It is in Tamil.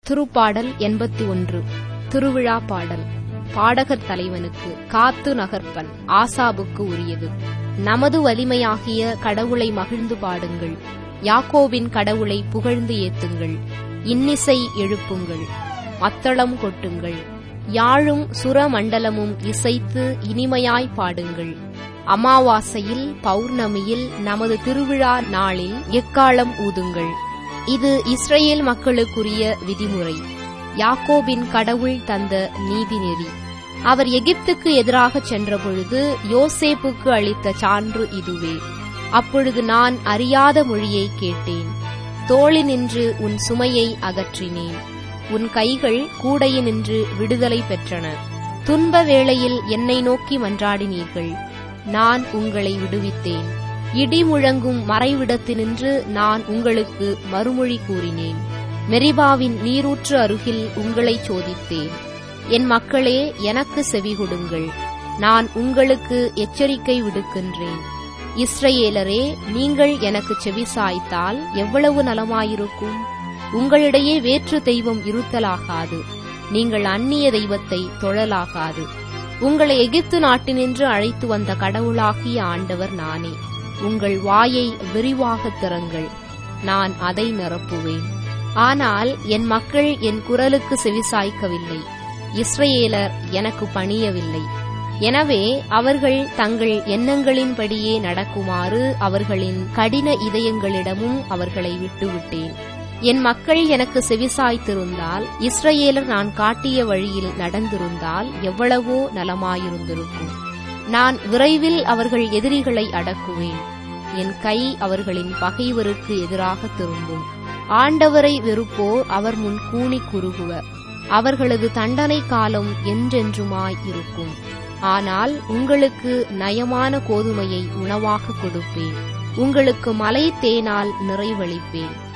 திருப்பாடல் எண்பத்தி ஒன்று திருவிழா பாடல் பாடகர் தலைவனுக்கு காத்து நகர்ப்பன் ஆசாபுக்கு உரியது நமது வலிமையாகிய கடவுளை மகிழ்ந்து பாடுங்கள் யாக்கோபின் கடவுளை புகழ்ந்து ஏத்துங்கள் இன்னிசை எழுப்புங்கள் மத்தளம் கொட்டுங்கள் யாழும் சுரமண்டலமும் இசைத்து இனிமையாய் பாடுங்கள் அமாவாசையில் பௌர்ணமியில் நமது திருவிழா நாளில் எக்காலம் ஊதுங்கள் இது இஸ்ரேல் மக்களுக்குரிய விதிமுறை யாக்கோபின் கடவுள் தந்த நீதிநெறி அவர் எகிப்துக்கு எதிராக சென்றபொழுது யோசேப்புக்கு அளித்த சான்று இதுவே அப்பொழுது நான் அறியாத மொழியை கேட்டேன் தோளினின்று உன் சுமையை அகற்றினேன் உன் கைகள் கூடையினின்று விடுதலை பெற்றன துன்ப வேளையில் என்னை நோக்கி மன்றாடினீர்கள் நான் உங்களை விடுவித்தேன் இடி முழங்கும் மறைவிடத்தினின்று நான் உங்களுக்கு மறுமொழி கூறினேன் மெரிபாவின் நீரூற்று அருகில் உங்களை சோதித்தேன் என் மக்களே எனக்கு செவி கொடுங்கள் நான் உங்களுக்கு எச்சரிக்கை விடுக்கின்றேன் இஸ்ரவேலரே நீங்கள் எனக்கு செவி சாய்த்தால் எவ்வளவு நலமாயிருக்கும் உங்களிடையே வேற்று தெய்வம் இருத்தலாகாது நீங்கள் அந்நிய தெய்வத்தை தொழலாகாது உங்களை எகிப்து நாட்டினின்று அழைத்து வந்த கடவுளாகிய ஆண்டவர் நானே உங்கள் வாயை விரிவாக திறங்கள் நான் அதை நிரப்புவேன் ஆனால் என் மக்கள் என் குரலுக்கு செவிசாய்க்கவில்லை இஸ்ரேலர் எனக்கு பணியவில்லை எனவே அவர்கள் தங்கள் எண்ணங்களின்படியே நடக்குமாறு அவர்களின் கடின இதயங்களிடமும் அவர்களை விட்டுவிட்டேன் என் மக்கள் எனக்கு செவிசாய்த்திருந்தால் இஸ்ரேலர் நான் காட்டிய வழியில் நடந்திருந்தால் எவ்வளவோ நலமாயிருந்திருக்கும் நான் விரைவில் அவர்கள் எதிரிகளை அடக்குவேன் என் கை அவர்களின் பகைவருக்கு எதிராக திரும்பும் ஆண்டவரை வெறுப்போர் அவர் முன் கூணி குறுகுவர் அவர்களது தண்டனை காலம் என்றென்றுமாய் இருக்கும் ஆனால் உங்களுக்கு நயமான கோதுமையை உணவாக கொடுப்பேன் உங்களுக்கு மலை தேனால் நிறைவளிப்பேன்